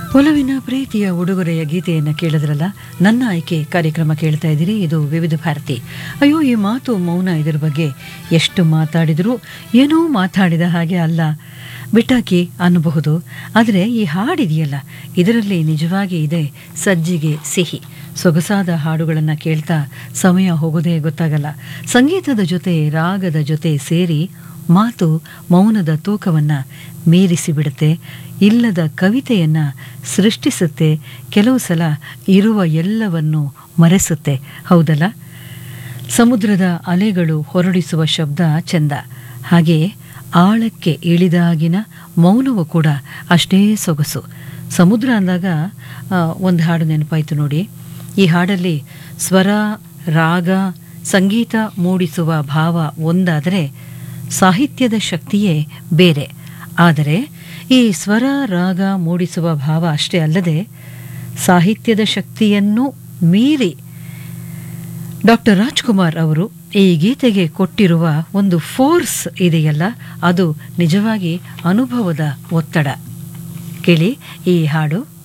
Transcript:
ಒಲವಿನ ಪ್ರೀತಿಯ ಉಡುಗೊರೆಯ ಗೀತೆಯನ್ನು ಕೇಳಿದ್ರಲ್ಲ ನನ್ನ ಆಯ್ಕೆ ಕಾರ್ಯಕ್ರಮ ಕೇಳ್ತಾ ಇದ್ದೀರಿ ಇದು ವಿವಿಧ ಭಾರತಿ ಅಯ್ಯೋ ಈ ಮಾತು ಮೌನ ಇದರ ಬಗ್ಗೆ ಎಷ್ಟು ಮಾತಾಡಿದರೂ ಏನೋ ಮಾತಾಡಿದ ಹಾಗೆ ಅಲ್ಲ ಬಿಟ್ಟಾಕಿ ಅನ್ನಬಹುದು ಆದರೆ ಈ ಹಾಡಿದೆಯಲ್ಲ ಇದರಲ್ಲಿ ನಿಜವಾಗಿ ಇದೆ ಸಜ್ಜಿಗೆ ಸಿಹಿ ಸೊಗಸಾದ ಹಾಡುಗಳನ್ನು ಕೇಳ್ತಾ ಸಮಯ ಹೋಗೋದೇ ಗೊತ್ತಾಗಲ್ಲ ಸಂಗೀತದ ಜೊತೆ ರಾಗದ ಜೊತೆ ಸೇರಿ ಮಾತು ಮೌನದ ತೂಕವನ್ನು ಮೀರಿಸಿ ಬಿಡುತ್ತೆ ಇಲ್ಲದ ಕವಿತೆಯನ್ನು ಸೃಷ್ಟಿಸುತ್ತೆ ಕೆಲವು ಸಲ ಇರುವ ಎಲ್ಲವನ್ನು ಮರೆಸುತ್ತೆ ಹೌದಲ್ಲ ಸಮುದ್ರದ ಅಲೆಗಳು ಹೊರಡಿಸುವ ಶಬ್ದ ಚೆಂದ ಹಾಗೆಯೇ ಆಳಕ್ಕೆ ಇಳಿದಾಗಿನ ಮೌನವು ಕೂಡ ಅಷ್ಟೇ ಸೊಗಸು ಸಮುದ್ರ ಅಂದಾಗ ಒಂದು ಹಾಡು ನೆನಪಾಯಿತು ನೋಡಿ ಈ ಹಾಡಲ್ಲಿ ಸ್ವರ ರಾಗ ಸಂಗೀತ ಮೂಡಿಸುವ ಭಾವ ಒಂದಾದರೆ ಸಾಹಿತ್ಯದ ಶಕ್ತಿಯೇ ಬೇರೆ ಆದರೆ ಈ ಸ್ವರ ರಾಗ ಮೂಡಿಸುವ ಭಾವ ಅಷ್ಟೇ ಅಲ್ಲದೆ ಸಾಹಿತ್ಯದ ಶಕ್ತಿಯನ್ನು ಮೀರಿ ಡಾಕ್ಟರ್ ರಾಜ್ಕುಮಾರ್ ಅವರು ಈ ಗೀತೆಗೆ ಕೊಟ್ಟಿರುವ ಒಂದು ಫೋರ್ಸ್ ಇದೆಯಲ್ಲ ಅದು ನಿಜವಾಗಿ ಅನುಭವದ ಒತ್ತಡ ಕೇಳಿ ಈ ಹಾಡು